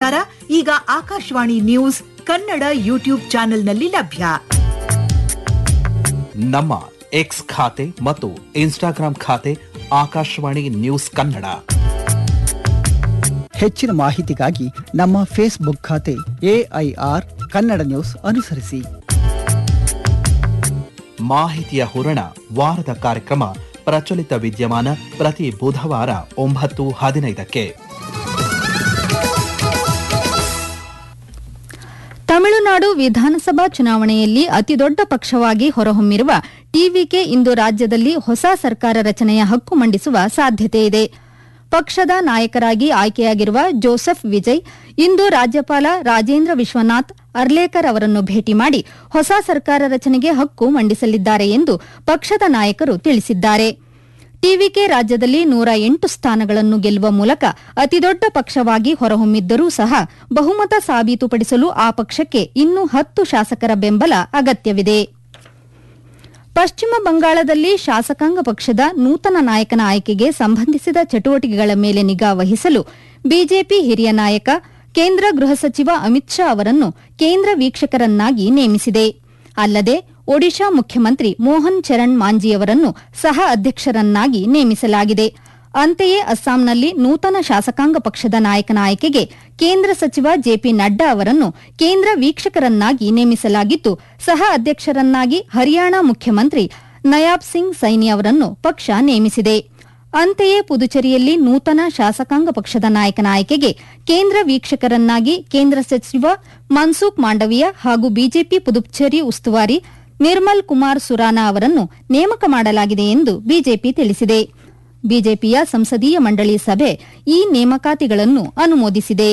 ಸಮಾಚಾರ ಈಗ Akashvani news Kannada YouTube ಚಾನೆಲ್ನಲ್ಲಿ ಲಭ್ಯ ನಮ್ಮ ಎಕ್ಸ್ ಖಾತೆ ಮತ್ತು ಇನ್ಸ್ಟಾಗ್ರಾಂ ಖಾತೆ ಆಕಾಶವಾಣಿ ನ್ಯೂಸ್ ಕನ್ನಡ ಹೆಚ್ಚಿನ ಮಾಹಿತಿಗಾಗಿ ನಮ್ಮ ಫೇಸ್ಬುಕ್ ಖಾತೆ ಎಐಆರ್ ಕನ್ನಡ ನ್ಯೂಸ್ ಅನುಸರಿಸಿ ಮಾಹಿತಿಯ ಹೂರಣ ವಾರದ ಕಾರ್ಯಕ್ರಮ ಪ್ರಚಲಿತ ವಿದ್ಯಮಾನ ಪ್ರತಿ ಬುಧವಾರ ಒಂಬತ್ತು ಹದಿನೈದಕ್ಕೆ ತಮಿಳುನಾಡು ವಿಧಾನಸಭಾ ಚುನಾವಣೆಯಲ್ಲಿ ಅತಿದೊಡ್ಡ ಪಕ್ಷವಾಗಿ ಹೊರಹೊಮ್ಮಿರುವ ಟಿವಿಕೆ ಇಂದು ರಾಜ್ಯದಲ್ಲಿ ಹೊಸ ಸರ್ಕಾರ ರಚನೆಯ ಹಕ್ಕು ಮಂಡಿಸುವ ಸಾಧ್ಯತೆ ಇದೆ ಪಕ್ಷದ ನಾಯಕರಾಗಿ ಆಯ್ಕೆಯಾಗಿರುವ ಜೋಸೆಫ್ ವಿಜಯ್ ಇಂದು ರಾಜ್ಯಪಾಲ ರಾಜೇಂದ್ರ ವಿಶ್ವನಾಥ್ ಅರ್ಲೇಕರ್ ಅವರನ್ನು ಭೇಟಿ ಮಾಡಿ ಹೊಸ ಸರ್ಕಾರ ರಚನೆಗೆ ಹಕ್ಕು ಮಂಡಿಸಲಿದ್ದಾರೆ ಎಂದು ಪಕ್ಷದ ನಾಯಕರು ತಿಳಿಸಿದ್ದಾರೆ ಟಿವಿಕೆ ರಾಜ್ಯದಲ್ಲಿ ನೂರ ಎಂಟು ಸ್ಥಾನಗಳನ್ನು ಗೆಲ್ಲುವ ಮೂಲಕ ಅತಿದೊಡ್ಡ ಪಕ್ಷವಾಗಿ ಹೊರಹೊಮ್ಮಿದ್ದರೂ ಸಹ ಬಹುಮತ ಸಾಬೀತುಪಡಿಸಲು ಆ ಪಕ್ಷಕ್ಕೆ ಇನ್ನೂ ಹತ್ತು ಶಾಸಕರ ಬೆಂಬಲ ಅಗತ್ಯವಿದೆ ಪಶ್ಚಿಮ ಬಂಗಾಳದಲ್ಲಿ ಶಾಸಕಾಂಗ ಪಕ್ಷದ ನೂತನ ನಾಯಕನ ಆಯ್ಕೆಗೆ ಸಂಬಂಧಿಸಿದ ಚಟುವಟಿಕೆಗಳ ಮೇಲೆ ನಿಗಾ ವಹಿಸಲು ಬಿಜೆಪಿ ಹಿರಿಯ ನಾಯಕ ಕೇಂದ್ರ ಗೃಹ ಸಚಿವ ಅಮಿತ್ ಶಾ ಅವರನ್ನು ಕೇಂದ್ರ ವೀಕ್ಷಕರನ್ನಾಗಿ ನೇಮಿಸಿದೆ ಅಲ್ಲದೆ ಒಡಿಶಾ ಮುಖ್ಯಮಂತ್ರಿ ಮೋಹನ್ ಚರಣ್ ಮಾಂಜಿಯವರನ್ನು ಸಹ ಅಧ್ಯಕ್ಷರನ್ನಾಗಿ ನೇಮಿಸಲಾಗಿದೆ ಅಂತೆಯೇ ಅಸ್ಸಾಂನಲ್ಲಿ ನೂತನ ಶಾಸಕಾಂಗ ಪಕ್ಷದ ನಾಯಕನ ಆಯ್ಕೆಗೆ ಕೇಂದ್ರ ಸಚಿವ ಜೆಪಿ ನಡ್ಡಾ ಅವರನ್ನು ಕೇಂದ್ರ ವೀಕ್ಷಕರನ್ನಾಗಿ ನೇಮಿಸಲಾಗಿದ್ದು ಸಹ ಅಧ್ಯಕ್ಷರನ್ನಾಗಿ ಹರಿಯಾಣ ಮುಖ್ಯಮಂತ್ರಿ ನಯಾಬ್ ಸಿಂಗ್ ಸೈನಿ ಅವರನ್ನು ಪಕ್ಷ ನೇಮಿಸಿದೆ ಅಂತೆಯೇ ಪುದುಚೇರಿಯಲ್ಲಿ ನೂತನ ಶಾಸಕಾಂಗ ಪಕ್ಷದ ನಾಯಕನ ಆಯ್ಕೆಗೆ ಕೇಂದ್ರ ವೀಕ್ಷಕರನ್ನಾಗಿ ಕೇಂದ್ರ ಸಚಿವ ಮನ್ಸುಖ್ ಮಾಂಡವಿಯಾ ಹಾಗೂ ಬಿಜೆಪಿ ಪುದುಚೇರಿ ಉಸ್ತುವಾರಿ ನಿರ್ಮಲ್ ಕುಮಾರ್ ಸುರಾನಾ ಅವರನ್ನು ನೇಮಕ ಮಾಡಲಾಗಿದೆ ಎಂದು ಬಿಜೆಪಿ ತಿಳಿಸಿದೆ ಬಿಜೆಪಿಯ ಸಂಸದೀಯ ಮಂಡಳಿ ಸಭೆ ಈ ನೇಮಕಾತಿಗಳನ್ನು ಅನುಮೋದಿಸಿದೆ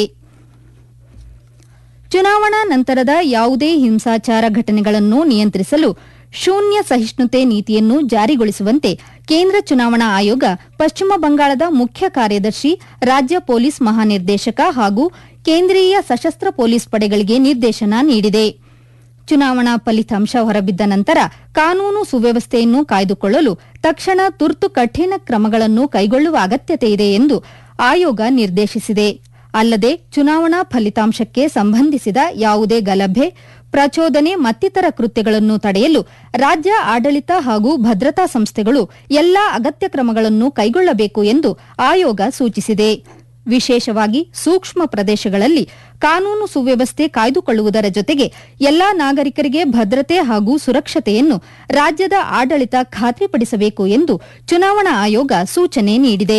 ಚುನಾವಣಾ ನಂತರದ ಯಾವುದೇ ಹಿಂಸಾಚಾರ ಘಟನೆಗಳನ್ನು ನಿಯಂತ್ರಿಸಲು ಶೂನ್ಯ ಸಹಿಷ್ಣುತೆ ನೀತಿಯನ್ನು ಜಾರಿಗೊಳಿಸುವಂತೆ ಕೇಂದ್ರ ಚುನಾವಣಾ ಆಯೋಗ ಪಶ್ಚಿಮ ಬಂಗಾಳದ ಮುಖ್ಯ ಕಾರ್ಯದರ್ಶಿ ರಾಜ್ಯ ಪೊಲೀಸ್ ಮಹಾನಿರ್ದೇಶಕ ಹಾಗೂ ಕೇಂದ್ರೀಯ ಸಶಸ್ತ್ರ ಪೊಲೀಸ್ ಪಡೆಗಳಿಗೆ ನಿರ್ದೇಶನ ನೀಡಿದೆ ಚುನಾವಣಾ ಫಲಿತಾಂಶ ಹೊರಬಿದ್ದ ನಂತರ ಕಾನೂನು ಸುವ್ಯವಸ್ಥೆಯನ್ನು ಕಾಯ್ದುಕೊಳ್ಳಲು ತಕ್ಷಣ ತುರ್ತು ಕಠಿಣ ಕ್ರಮಗಳನ್ನು ಕೈಗೊಳ್ಳುವ ಅಗತ್ಯತೆ ಇದೆ ಎಂದು ಆಯೋಗ ನಿರ್ದೇಶಿಸಿದೆ ಅಲ್ಲದೆ ಚುನಾವಣಾ ಫಲಿತಾಂಶಕ್ಕೆ ಸಂಬಂಧಿಸಿದ ಯಾವುದೇ ಗಲಭೆ ಪ್ರಚೋದನೆ ಮತ್ತಿತರ ಕೃತ್ಯಗಳನ್ನು ತಡೆಯಲು ರಾಜ್ಯ ಆಡಳಿತ ಹಾಗೂ ಭದ್ರತಾ ಸಂಸ್ಥೆಗಳು ಎಲ್ಲಾ ಅಗತ್ಯ ಕ್ರಮಗಳನ್ನು ಕೈಗೊಳ್ಳಬೇಕು ಎಂದು ಆಯೋಗ ಸೂಚಿಸಿದೆ ವಿಶೇಷವಾಗಿ ಸೂಕ್ಷ್ಮ ಪ್ರದೇಶಗಳಲ್ಲಿ ಕಾನೂನು ಸುವ್ಯವಸ್ಥೆ ಕಾಯ್ದುಕೊಳ್ಳುವುದರ ಜೊತೆಗೆ ಎಲ್ಲಾ ನಾಗರಿಕರಿಗೆ ಭದ್ರತೆ ಹಾಗೂ ಸುರಕ್ಷತೆಯನ್ನು ರಾಜ್ಯದ ಆಡಳಿತ ಖಾತ್ರಿಪಡಿಸಬೇಕು ಎಂದು ಚುನಾವಣಾ ಆಯೋಗ ಸೂಚನೆ ನೀಡಿದೆ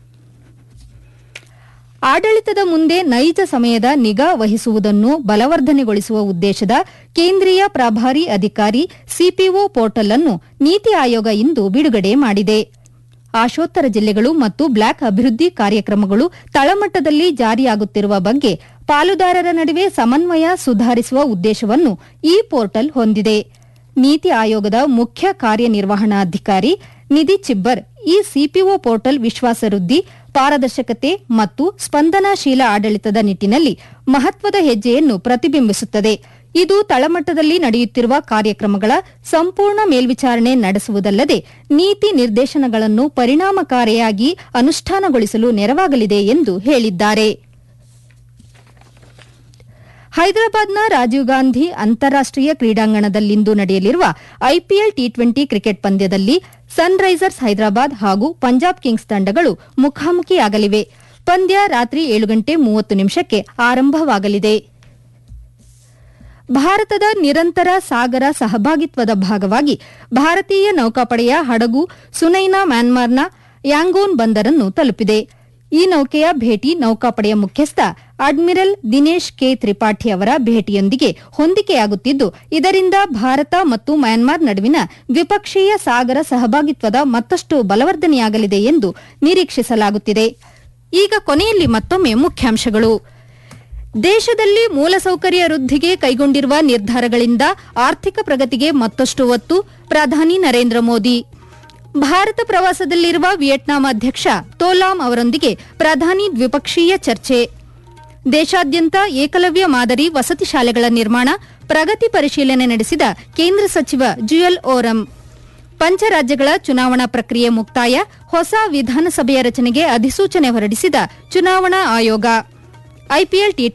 ಆಡಳಿತದ ಮುಂದೆ ನೈಜ ಸಮಯದ ನಿಗಾ ವಹಿಸುವುದನ್ನು ಬಲವರ್ಧನೆಗೊಳಿಸುವ ಉದ್ದೇಶದ ಕೇಂದ್ರೀಯ ಪ್ರಭಾರಿ ಅಧಿಕಾರಿ ಸಿಪಿಒ ಪೋರ್ಟಲ್ ಅನ್ನು ನೀತಿ ಆಯೋಗ ಇಂದು ಬಿಡುಗಡೆ ಮಾಡಿದೆ ಆಶೋತ್ತರ ಜಿಲ್ಲೆಗಳು ಮತ್ತು ಬ್ಲಾಕ್ ಅಭಿವೃದ್ಧಿ ಕಾರ್ಯಕ್ರಮಗಳು ತಳಮಟ್ಟದಲ್ಲಿ ಜಾರಿಯಾಗುತ್ತಿರುವ ಬಗ್ಗೆ ಪಾಲುದಾರರ ನಡುವೆ ಸಮನ್ವಯ ಸುಧಾರಿಸುವ ಉದ್ದೇಶವನ್ನು ಈ ಪೋರ್ಟಲ್ ಹೊಂದಿದೆ ನೀತಿ ಆಯೋಗದ ಮುಖ್ಯ ಕಾರ್ಯನಿರ್ವಹಣಾಧಿಕಾರಿ ನಿಧಿ ಚಿಬ್ಬರ್ ಈ ಸಿಪಿಒ ಪೋರ್ಟಲ್ ವಿಶ್ವಾಸ ವೃದ್ಧಿ ಪಾರದರ್ಶಕತೆ ಮತ್ತು ಸ್ಪಂದನಾಶೀಲ ಆಡಳಿತದ ನಿಟ್ಟಿನಲ್ಲಿ ಮಹತ್ವದ ಹೆಜ್ಜೆಯನ್ನು ಪ್ರತಿಬಿಂಬಿಸುತ್ತದೆ ಇದು ತಳಮಟ್ಟದಲ್ಲಿ ನಡೆಯುತ್ತಿರುವ ಕಾರ್ಯಕ್ರಮಗಳ ಸಂಪೂರ್ಣ ಮೇಲ್ವಿಚಾರಣೆ ನಡೆಸುವುದಲ್ಲದೆ ನೀತಿ ನಿರ್ದೇಶನಗಳನ್ನು ಪರಿಣಾಮಕಾರಿಯಾಗಿ ಅನುಷ್ಠಾನಗೊಳಿಸಲು ನೆರವಾಗಲಿದೆ ಎಂದು ಹೇಳಿದ್ದಾರೆ ಹೈದರಾಬಾದ್ನ ರಾಜೀವ್ ಗಾಂಧಿ ಅಂತಾರಾಷ್ಟೀಯ ಕ್ರೀಡಾಂಗಣದಲ್ಲಿಂದು ನಡೆಯಲಿರುವ ಐಪಿಎಲ್ ಟಿ ಟ್ವೆಂಟಿ ಕ್ರಿಕೆಟ್ ಪಂದ್ಯದಲ್ಲಿ ಸನ್ರೈಸರ್ಸ್ ಹೈದರಾಬಾದ್ ಹಾಗೂ ಪಂಜಾಬ್ ಕಿಂಗ್ಸ್ ತಂಡಗಳು ಮುಖಾಮುಖಿಯಾಗಲಿವೆ ಪಂದ್ಯ ರಾತ್ರಿ ಏಳು ಗಂಟೆ ಮೂವತ್ತು ನಿಮಿಷಕ್ಕೆ ಆರಂಭವಾಗಲಿದೆ ಭಾರತದ ನಿರಂತರ ಸಾಗರ ಸಹಭಾಗಿತ್ವದ ಭಾಗವಾಗಿ ಭಾರತೀಯ ನೌಕಾಪಡೆಯ ಹಡಗು ಸುನೈನಾ ಮ್ಯಾನ್ಮಾರ್ನ ಯಾಂಗೋನ್ ಬಂದರನ್ನು ತಲುಪಿದೆ ಈ ನೌಕೆಯ ಭೇಟಿ ನೌಕಾಪಡೆಯ ಮುಖ್ಯಸ್ಥ ಅಡ್ಮಿರಲ್ ದಿನೇಶ್ ಕೆ ತ್ರಿಪಾಠಿ ಅವರ ಭೇಟಿಯೊಂದಿಗೆ ಹೊಂದಿಕೆಯಾಗುತ್ತಿದ್ದು ಇದರಿಂದ ಭಾರತ ಮತ್ತು ಮ್ಯಾನ್ಮಾರ್ ನಡುವಿನ ದ್ವಿಪಕ್ಷೀಯ ಸಾಗರ ಸಹಭಾಗಿತ್ವದ ಮತ್ತಷ್ಟು ಬಲವರ್ಧನೆಯಾಗಲಿದೆ ಎಂದು ನಿರೀಕ್ಷಿಸಲಾಗುತ್ತಿದೆ ಈಗ ಕೊನೆಯಲ್ಲಿ ಮತ್ತೊಮ್ಮೆ ಮುಖ್ಯಾಂಶಗಳು ದೇಶದಲ್ಲಿ ಮೂಲಸೌಕರ್ಯ ವೃದ್ಧಿಗೆ ಕೈಗೊಂಡಿರುವ ನಿರ್ಧಾರಗಳಿಂದ ಆರ್ಥಿಕ ಪ್ರಗತಿಗೆ ಮತ್ತಷ್ಟು ಒತ್ತು ಪ್ರಧಾನಿ ನರೇಂದ್ರ ಮೋದಿ ಭಾರತ ಪ್ರವಾಸದಲ್ಲಿರುವ ವಿಯೆಟ್ನಾಂ ಅಧ್ಯಕ್ಷ ತೋಲಾಂ ಅವರೊಂದಿಗೆ ಪ್ರಧಾನಿ ದ್ವಿಪಕ್ಷೀಯ ಚರ್ಚೆ ದೇಶಾದ್ಯಂತ ಏಕಲವ್ಯ ಮಾದರಿ ವಸತಿ ಶಾಲೆಗಳ ನಿರ್ಮಾಣ ಪ್ರಗತಿ ಪರಿಶೀಲನೆ ನಡೆಸಿದ ಕೇಂದ್ರ ಸಚಿವ ಜುಯಲ್ ಓರಂ ಪಂಚರಾಜ್ಯಗಳ ಚುನಾವಣಾ ಪ್ರಕ್ರಿಯೆ ಮುಕ್ತಾಯ ಹೊಸ ವಿಧಾನಸಭೆಯ ರಚನೆಗೆ ಅಧಿಸೂಚನೆ ಹೊರಡಿಸಿದ ಚುನಾವಣಾ ಆಯೋಗ ಐಪಿಎಲ್ ಟಿ